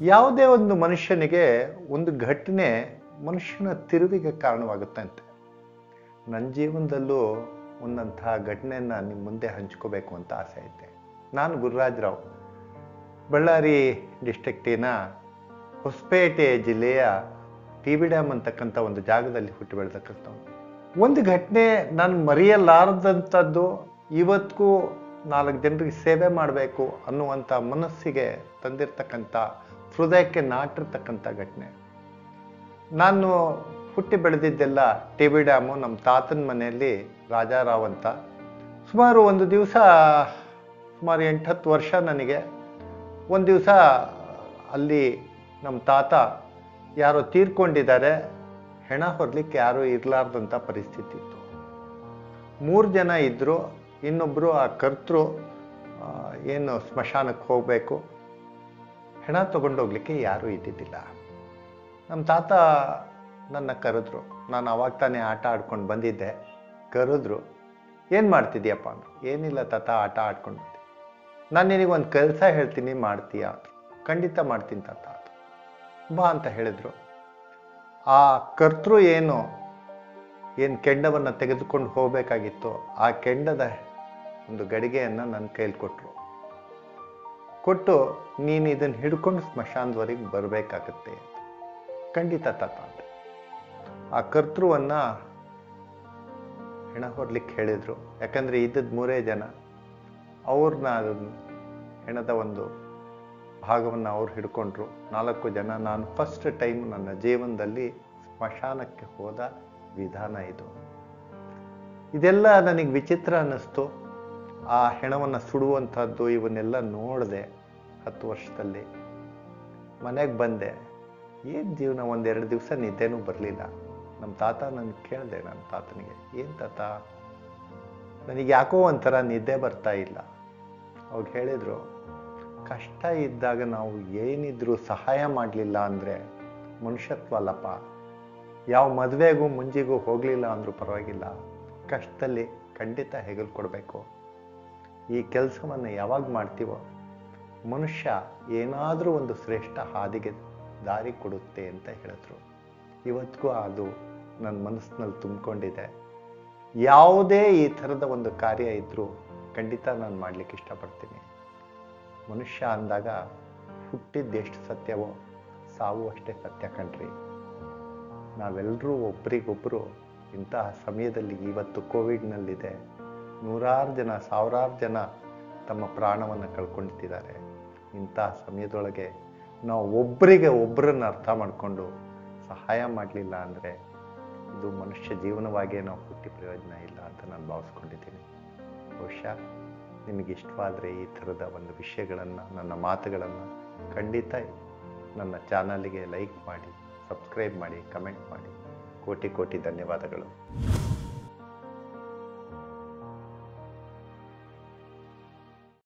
ಯಾವುದೇ ಒಂದು ಮನುಷ್ಯನಿಗೆ ಒಂದು ಘಟನೆ ಮನುಷ್ಯನ ತಿರುವಿಗೆ ಕಾರಣವಾಗುತ್ತಂತೆ ನನ್ನ ಜೀವನದಲ್ಲೂ ಒಂದಂತಹ ಘಟನೆಯನ್ನು ನಿಮ್ಮ ಮುಂದೆ ಹಂಚ್ಕೋಬೇಕು ಅಂತ ಆಸೆ ಐತೆ ನಾನು ಗುರುರಾಜ್ ರಾವ್ ಬಳ್ಳಾರಿ ಡಿಸ್ಟ್ರಿಕ್ಟಿನ ಹೊಸಪೇಟೆ ಜಿಲ್ಲೆಯ ಟಿ ಬಿ ಡ್ಯಾಮ್ ಅಂತಕ್ಕಂಥ ಒಂದು ಜಾಗದಲ್ಲಿ ಹುಟ್ಟಿ ಬೆಳೆದಕ್ಕಂಥವ್ನು ಒಂದು ಘಟನೆ ನಾನು ಮರೆಯಲಾರದಂಥದ್ದು ಇವತ್ತಿಗೂ ನಾಲ್ಕು ಜನರಿಗೆ ಸೇವೆ ಮಾಡಬೇಕು ಅನ್ನುವಂಥ ಮನಸ್ಸಿಗೆ ತಂದಿರತಕ್ಕಂಥ ಹೃದಯಕ್ಕೆ ನಾಟಿರ್ತಕ್ಕಂಥ ಘಟನೆ ನಾನು ಹುಟ್ಟಿ ಬೆಳೆದಿದ್ದೆಲ್ಲ ಟಿ ಬಿ ಡ್ಯಾಮು ನಮ್ಮ ತಾತನ ಮನೆಯಲ್ಲಿ ರಾಜಾರಾವ್ ಅಂತ ಸುಮಾರು ಒಂದು ದಿವಸ ಸುಮಾರು ಎಂಟು ಹತ್ತು ವರ್ಷ ನನಗೆ ಒಂದು ದಿವಸ ಅಲ್ಲಿ ನಮ್ಮ ತಾತ ಯಾರೋ ತೀರ್ಕೊಂಡಿದ್ದಾರೆ ಹೆಣ ಹೊರಲಿಕ್ಕೆ ಯಾರೂ ಇರಲಾರ್ದಂಥ ಪರಿಸ್ಥಿತಿ ಇತ್ತು ಮೂರು ಜನ ಇದ್ದರು ಇನ್ನೊಬ್ಬರು ಆ ಕರ್ತೃ ಆ, ಏನು ಸ್ಮಶಾನಕ್ಕೆ ಹೋಗಬೇಕು ಹೆಣ ತಗೊಂಡೋಗ್ಲಿಕ್ಕೆ ಯಾರೂ ಇದ್ದಿದ್ದಿಲ್ಲ ನಮ್ಮ ತಾತ ನನ್ನ ಕರೆದ್ರು ನಾನು ಅವಾಗ ತಾನೇ ಆಟ ಆಡ್ಕೊಂಡು ಬಂದಿದ್ದೆ ಕರೆದ್ರು ಏನು ಮಾಡ್ತಿದ್ಯಪ್ಪ ಅಂದ್ರು ಏನಿಲ್ಲ ತಾತ ಆಟ ಆಡ್ಕೊಂಡು ಬಂದೆ ನಾನು ನಿನಗೆ ಒಂದು ಕೆಲಸ ಹೇಳ್ತೀನಿ ಮಾಡ್ತೀಯಾ ಅಂದ್ರು ಖಂಡಿತ ಮಾಡ್ತೀನಿ ತಾತ ಅಂದ್ರು. ಬಾ ಅಂತ ಹೇಳಿದ್ರು ಆ ಕರ್ತೃ ಏನು ಏನು ಕೆಂಡವನ್ನು ತೆಗೆದುಕೊಂಡು ಹೋಗಬೇಕಾಗಿತ್ತು ಆ ಕೆಂಡದ ಒಂದು ಗಡಿಗೆಯನ್ನು ನನ್ನ ಕೈಲಿ ಕೊಟ್ಟರು ಕೊಟ್ಟು ನೀನು ಇದನ್ನು ಹಿಡ್ಕೊಂಡು ಸ್ಮಶಾನದವರೆಗೆ ಬರಬೇಕಾಗತ್ತೆ ಅಂತ ಖಂಡಿತ ತಾತ ಅಂದೆ ಆ ಕರ್ತೃವನ್ನ ಹೆಣ ಹೊರ್ಲಿಕ್ಕೆ ಹೇಳಿದ್ರು ಯಾಕಂದ್ರೆ ಇದ್ದದ್ದು ಮೂರೇ ಜನ ಅವ್ರನ್ನ ಅದನ್ನ ಹೆಣದ ಒಂದು ಭಾಗವನ್ನು ಅವ್ರು ಹಿಡ್ಕೊಂಡ್ರು ನಾಲ್ಕು ಜನ ನಾನು ಫಸ್ಟ್ ಟೈಮ್ ನನ್ನ ಜೀವನದಲ್ಲಿ ಸ್ಮಶಾನಕ್ಕೆ ಹೋದ ವಿಧಾನ ಇದು ಇದೆಲ್ಲ ನನಗೆ ವಿಚಿತ್ರ ಅನ್ನಿಸ್ತು ಆ ಹೆಣವನ್ನು ಸುಡುವಂಥದ್ದು ಇವನ್ನೆಲ್ಲ ನೋಡಿದೆ ಹತ್ತು ವರ್ಷದಲ್ಲಿ ಮನೆಗೆ ಬಂದೆ ಏನು ಜೀವನ ಒಂದೆರಡು ದಿವಸ ನಿದ್ದೆನೂ ಬರಲಿಲ್ಲ ನಮ್ಮ ತಾತ ನಾನು ಕೇಳಿದೆ ನನ್ನ ತಾತನಿಗೆ ಏನು ತಾತ ನನಗೆ ಯಾಕೋ ಒಂಥರ ನಿದ್ದೆ ಬರ್ತಾ ಇಲ್ಲ ಅವಾಗ ಹೇಳಿದರು ಕಷ್ಟ ಇದ್ದಾಗ ನಾವು ಏನಿದ್ರೂ ಸಹಾಯ ಮಾಡಲಿಲ್ಲ ಅಂದರೆ ಮನುಷ್ಯತ್ವ ಅಲ್ಲಪ್ಪ ಯಾವ ಮದುವೆಗೂ ಮುಂಜಿಗೂ ಹೋಗಲಿಲ್ಲ ಅಂದರೂ ಪರವಾಗಿಲ್ಲ ಕಷ್ಟದಲ್ಲಿ ಖಂಡಿತ ಹೆಗಲು ಕೊಡಬೇಕು ಈ ಕೆಲಸವನ್ನು ಯಾವಾಗ ಮಾಡ್ತೀವೋ ಮನುಷ್ಯ ಏನಾದರೂ ಒಂದು ಶ್ರೇಷ್ಠ ಹಾದಿಗೆ ದಾರಿ ಕೊಡುತ್ತೆ ಅಂತ ಹೇಳಿದ್ರು ಇವತ್ತಿಗೂ ಅದು ನನ್ನ ಮನಸ್ಸಿನಲ್ಲಿ ತುಂಬಿಕೊಂಡಿದೆ ಯಾವುದೇ ಈ ಥರದ ಒಂದು ಕಾರ್ಯ ಇದ್ದರೂ ಖಂಡಿತ ನಾನು ಮಾಡಲಿಕ್ಕೆ ಇಷ್ಟಪಡ್ತೀನಿ ಮನುಷ್ಯ ಅಂದಾಗ ಹುಟ್ಟಿದ್ದೆಷ್ಟು ಸತ್ಯವೋ ಸಾವು ಅಷ್ಟೇ ಸತ್ಯ ಕಣ್ರಿ ನಾವೆಲ್ಲರೂ ಒಬ್ರಿಗೊಬ್ಬರು ಇಂತಹ ಸಮಯದಲ್ಲಿ ಇವತ್ತು ಕೋವಿಡ್ನಲ್ಲಿದೆ ನೂರಾರು ಜನ ಸಾವಿರಾರು ಜನ ತಮ್ಮ ಪ್ರಾಣವನ್ನು ಕಳ್ಕೊಳ್ತಿದ್ದಾರೆ ಇಂತಹ ಸಮಯದೊಳಗೆ ನಾವು ಒಬ್ಬರಿಗೆ ಒಬ್ಬರನ್ನ ಅರ್ಥ ಮಾಡಿಕೊಂಡು ಸಹಾಯ ಮಾಡಲಿಲ್ಲ ಅಂದರೆ ಇದು ಮನುಷ್ಯ ಜೀವನವಾಗಿಯೇ ನಾವು ಹುಟ್ಟಿ ಪ್ರಯೋಜನ ಇಲ್ಲ ಅಂತ ನಾನು ಭಾವಿಸ್ಕೊಂಡಿದ್ದೀನಿ ಬಹುಶಃ ನಿಮಗೆ ಇಷ್ಟವಾದರೆ ಈ ಥರದ ಒಂದು ವಿಷಯಗಳನ್ನು ನನ್ನ ಮಾತುಗಳನ್ನು ಖಂಡಿತ ನನ್ನ ಚಾನಲ್ಗೆ ಲೈಕ್ ಮಾಡಿ ಸಬ್ಸ್ಕ್ರೈಬ್ ಮಾಡಿ ಕಮೆಂಟ್ ಮಾಡಿ ಕೋಟಿ ಕೋಟಿ ಧನ್ಯವಾದಗಳು